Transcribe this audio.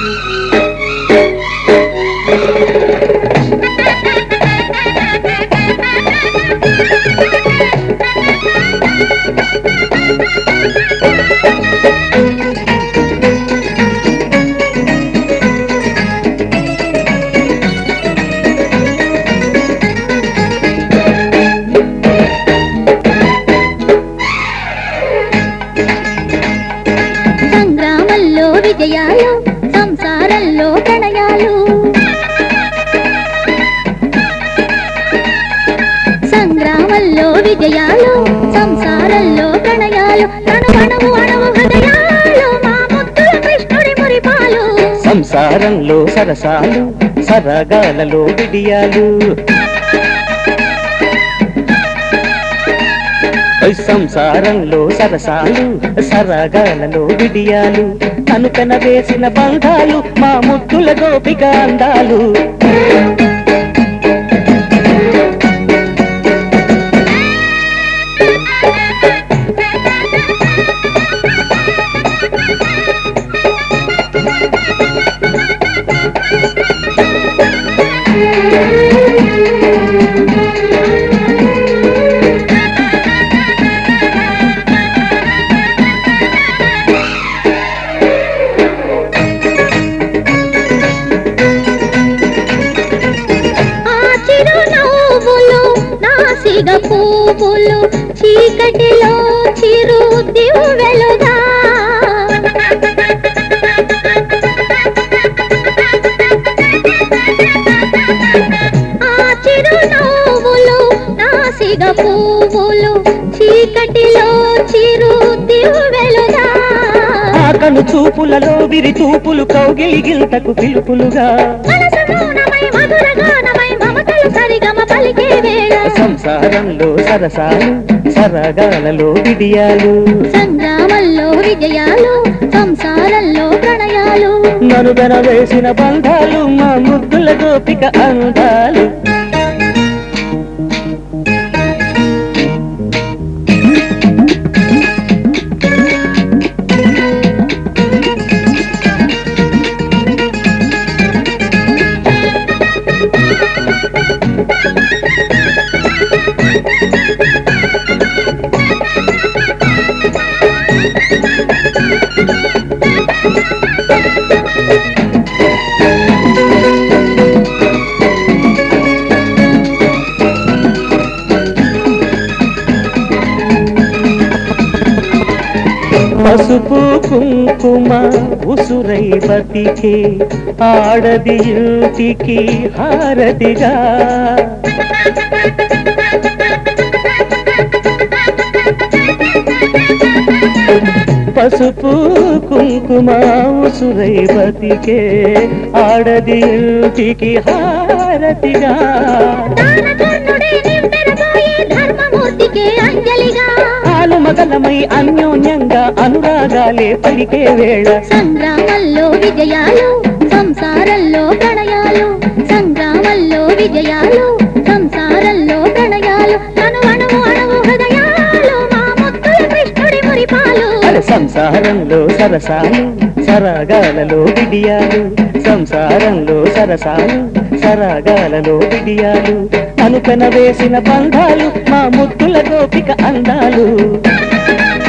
సంగ్రామంలో విజయాలు సంసారంలో ప్రణయాలు సంగ్రామంలో విజయాలు సంసారంలో ప్రణయాలు అణువణువు అణువు హృదయాలు మా ముద్దుల కృష్ణుడి మురిపాలు సంసారంలో సరసాలు సరగాలలో విడియాలు సంసారంలో సరసాలు సరగాలలో విడియాలు కనుకన వేసిన బంధాలు మా ముద్దుల గోపిక అందాలు ఆ చిరు నవ్వులు నాసిగ పువ్వులు చీకటిలో చిరు దివ్వెలుగా ఆ చిరు నవ్వులు నాసిగ పువ్వులు చీకటిలో చిరు దివ్వెలుగా ఆకను చూపులలో విరి చూపులు కౌగిలి గిల్తకు పిలుపులుగా మనసు మౌనమై మధుర గానమై మమతలు సరిగమ పలికే వేళ సంసారంలో సరసాలు సరగాలలో విడియాలు సంగ్రామంలో విజయాలు సంసారంలో ప్రణయాలు నరుగన వేసిన బంధాలు మా ముద్దుల గోపిక అందాలు పసుపు కుంకుమ ఉసురై బతికే ఆడది ఇంటికి హారతిగా పసుపు కుంకుమ ఉసురై బతికే ఆడది ఇంటికి హారతిగా దానకర్ణుడే నివ్వెరపోయే ధర్మమూర్తికే అంజలిగా ఆలుమగలమై అన్యోన్యంగా అనురాగాలే పలికే వేళ సంగ్రామంలో విజయాలు సంసారంలో ప్రణయాలు సంగ్రామంలో విజయాలు సంసారంలో ప్రణయాలు అణు అణువు అణువు హృదయాలు మా ముద్దుల కృష్ణుడి మురిపాలు అరే సంసారంలో సరసాలు సరగాలలో విడియాలు సంసారంలో సరసాలు సరగాలలో విడియాలు అనుకన వేసిన బంధాలు మా ముద్దుల గోపిక అందాలు